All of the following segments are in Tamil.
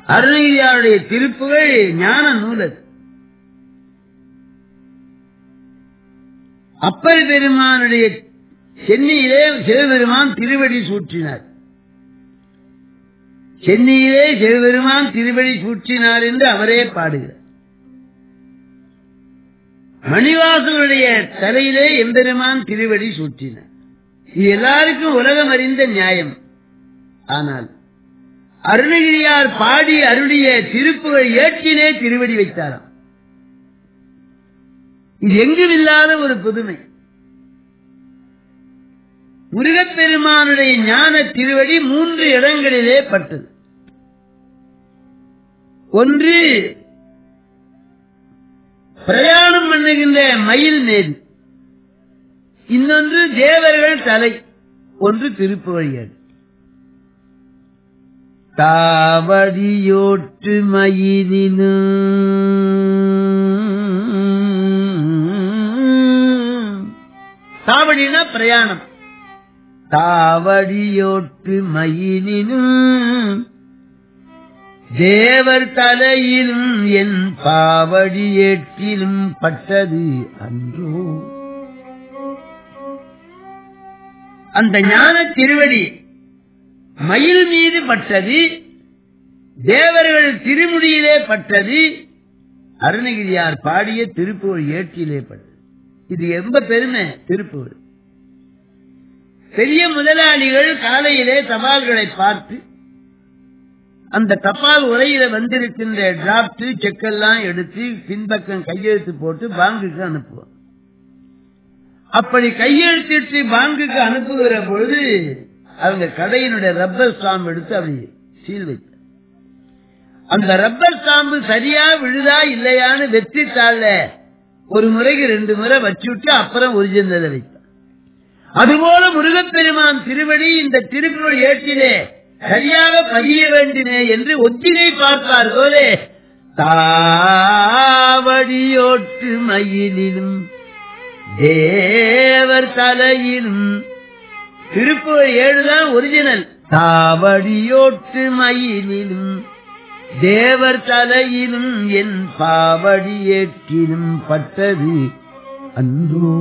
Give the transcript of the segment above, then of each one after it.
அருணகிரியாருடைய திருப்புகள் ஞான நூல் அது அப்பர் பெருமானுடைய சென்னையிலே சிவபெருமான் திருவடி சூற்றினார் சென்னையிலே சிவபெருமான் திருவடி சூற்றினார் என்று அவரே பாடுகிறார் மணிவாசனுடைய தலையிலே எம்பெருமான் திருவடி சூற்றினார் இது எல்லாருக்கும் உலகம் அறிந்த நியாயம் ஆனால் அருணகிரியார் பாடி அருளிய திருப்புகள் ஏற்றிலே திருவடி வைத்தாராம் இது எங்கும் இல்லாத ஒரு புதுமை முருகப்பெருமானுடைய ஞான திருவடி மூன்று இடங்களிலே பட்டது ஒன்று பிரயாணம் பண்ணுகின்ற மயில் மேல் இன்னொன்று தேவர்கள் தலை ஒன்று திருப்புவழியது தாவடியோட்டு மயிலினும் தாவடினா பிரயாணம் தாவடியோட்டு மயிலினும் தேவர் தலையிலும் என் பாவடி ஏற்றிலும் பட்டது அன்றோ அந்த ஞான திருவடி மயில் மீது பட்டது தேவர்கள் திருமுடியிலே பட்டது அருணகிரியார் பாடிய திருப்புகழ் ஏற்றிலே பட்டது இது ரொம்ப பெருமை திருப்புகழ் பெரிய முதலாளிகள் காலையிலே தபால்களை பார்த்து அந்த தபால் உரையில வந்திருக்கின்ற டிராப்ட் செக்கெல்லாம் எடுத்து பின்பக்கம் கையெழுத்து போட்டு பாங்குக்கு அனுப்புவோம் அப்படி கையெழுத்திட்டு பாங்குக்கு அனுப்புகிற பொழுது அவங்க கடையினுடைய ரப்பர் ஸ்டாம்ப் எடுத்து அப்படி சீல் வைத்த அந்த ரப்பர் ஸ்டாம்பு சரியா விழுதா இல்லையான்னு வெற்றி தாழ ஒரு முறைக்கு ரெண்டு முறை வச்சுட்டு அப்புறம் ஒரிஜினலை வைத்தான் அதுபோல முருகப்பெருமான் திருவடி இந்த திருக்குறள் ஏற்றிலே சரியாக பதிய வேண்டுமே என்று ஒத்திகை பார்ப்பார் போலே தாவடியோட்டு மயிலிலும் தேவர் தலையிலும் திருப்புகழ் ஏழுதான் ஒரிஜினல் தாவடியோட்டு மயிலிலும் தேவர் தலையிலும் என் பாவடி ஏற்றிலும் பட்டது அன்றோ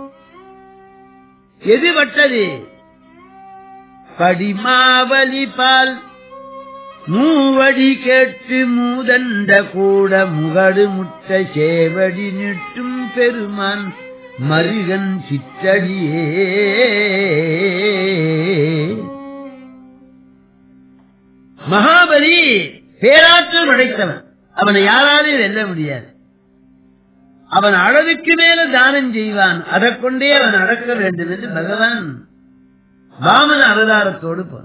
எது பட்டது படிமாவலி பால் மூவடி கேட்டு மூதண்ட கூட முகடு முட்ட சேவடி நிட்டும் பெருமான் மருகன் சிற்றடியே மகாபலி பேராற்றல் படைத்தவன் அவனை யாராலும் வெல்ல முடியாது அவன் அளவுக்கு மேல தானம் செய்வான் அதை கொண்டே அவன் அடக்க வேண்டும் என்று பகவான் வாமன அவதாரத்தோடு போறான்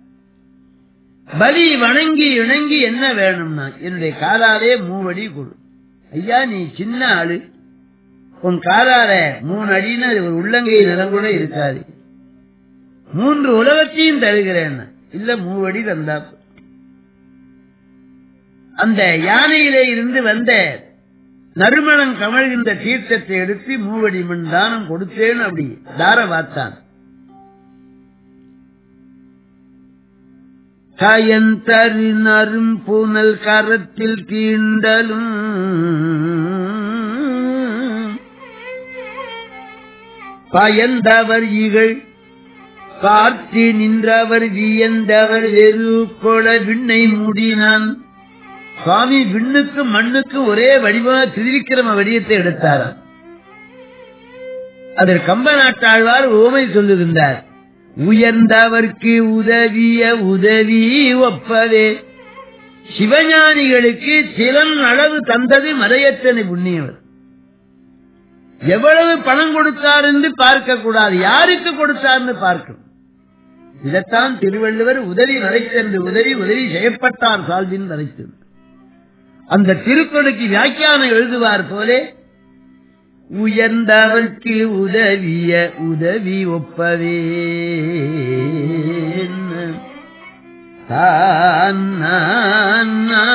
பலி வணங்கி இணங்கி என்ன வேணும்னா என்னுடைய காலாலே மூவடி கொடு ஐயா நீ சின்ன ஆளு உன் காலால மூணு அடின்னு ஒரு உள்ளங்கை நிலம் கூட இருக்காது மூன்று உலகத்தையும் தருகிறேன் இல்ல மூவடி தந்தா போதும். அந்த யானையிலே இருந்து வந்த நறுமணம் கமழ்கின்ற தீர்த்தத்தை எடுத்து மூவடி மண் தானம் கொடுத்தேன்னு அப்படி தார வாத்தான் கயந்தரு நரும் பூனல் கரத்தில் கீண்டலும் பயந்தவர் இகழ் காற்று நின்றவர் வியந்தவர் வெறு கொள விண்ணை மூடினான் சுவாமி விண்ணுக்கு மண்ணுக்கு ஒரே வடிவமா திருவிக்கிரம வடிவத்தை எடுத்தாராம் அதில் கம்ப நாட்டாழ்வார் ஓமை சொல்லுகின்றார் உயர்ந்தவர்க்கு உதவிய உதவி ஒப்பதே சிவஞானிகளுக்கு சிலன் அளவு தந்தது மலையற்றனை புண்ணியவர் எவ்வளவு பணம் கொடுத்தார் என்று பார்க்க கூடாது யாருக்கு கொடுத்தார்னு பார்க்கணும் இதைத்தான் திருவள்ளுவர் உதவி நடைத்தென்று உதவி உதவி செய்யப்பட்டார் சால்வின் நடைத்தது அந்த திருக்குறளுக்கு வியாக்கியானம் எழுதுவார் போலே உயர்ந்தவர்க்கு உதவிய உதவி ஒப்பவே தான் நான்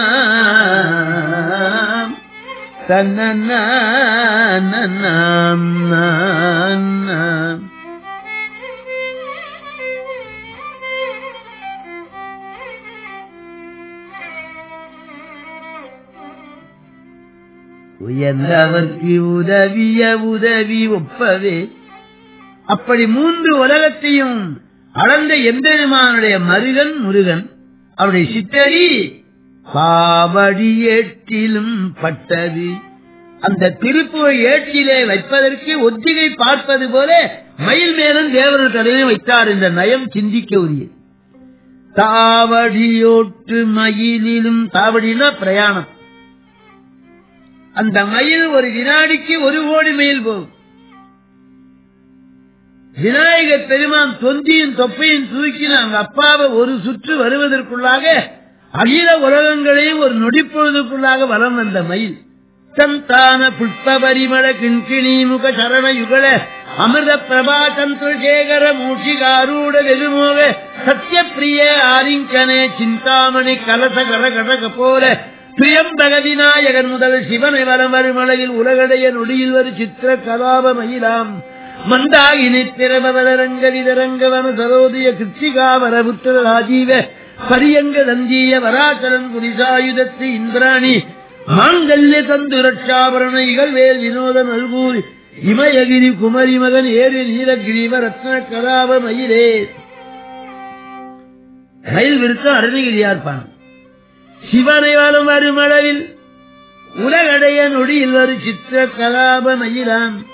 நாம் தன்னன்னாம் நாம் நாம் உயர்ந்தவர்க்கு உதவிய உதவி ஒப்பவே அப்படி மூன்று உலகத்தையும் அளந்த எம்பெருமானுடைய மருகன் முருகன் அவருடைய சித்தரி பாவடி ஏற்றிலும் பட்டது அந்த திருப்புவை ஏற்றிலே வைப்பதற்கு ஒத்திகை பார்ப்பது போல மயில் மேலும் தேவர்கள் தலையை வைத்தார் இந்த நயம் சிந்திக்க உரியது தாவடியோட்டு மயிலிலும் தாவடினா பிரயாணம் அந்த மயில் ஒரு வினாடிக்கு ஒரு கோடி மைல் போகும் விநாயகர் பெருமான் தொந்தியும் தொப்பையும் தூக்கி நாங்க அப்பாவை ஒரு சுற்று வருவதற்குள்ளாக அகில உலகங்களையும் ஒரு நொடிப்பொழுதுக்குள்ளாக வலம் வந்த மயில் சந்தான புஷ்ப பரிமள கிண்கிணி முக சரண யுகல அமிர்த பிரபா சந்திரசேகர மூஷிகாரூட வெகுமோக சத்யப்பிரிய ஆரிங்கனே சிந்தாமணி கலச கர கடக போல பிரியம்பக விநாயகன் முதல் சிவனை வரம் வருமலையில் உலகடைய நொடியில் ஒரு சித்திர கலாப மயிலாம் மந்தாகினி திரபவரங்க விதரங்கவன சரோதிய கிருத்திகாவர புத்திர ராஜீவ பரியங்க தந்தீய வராச்சலன் குரிசாயுதத்து இந்திராணி மாங்கல்ய தந்து ரட்சாபரண இகழ்வேல் வினோத நல்கூரி இமயகிரி குமரி மகன் ஏறு நீலகிரீவ ரத்ன கலாப மயிலே மயில் விருத்தம் அருணகிரியார்பான் சிவனை வரும் வருமளவில் உலகடைய நொடியில் ஒரு சித்திர கலாப மயிலான்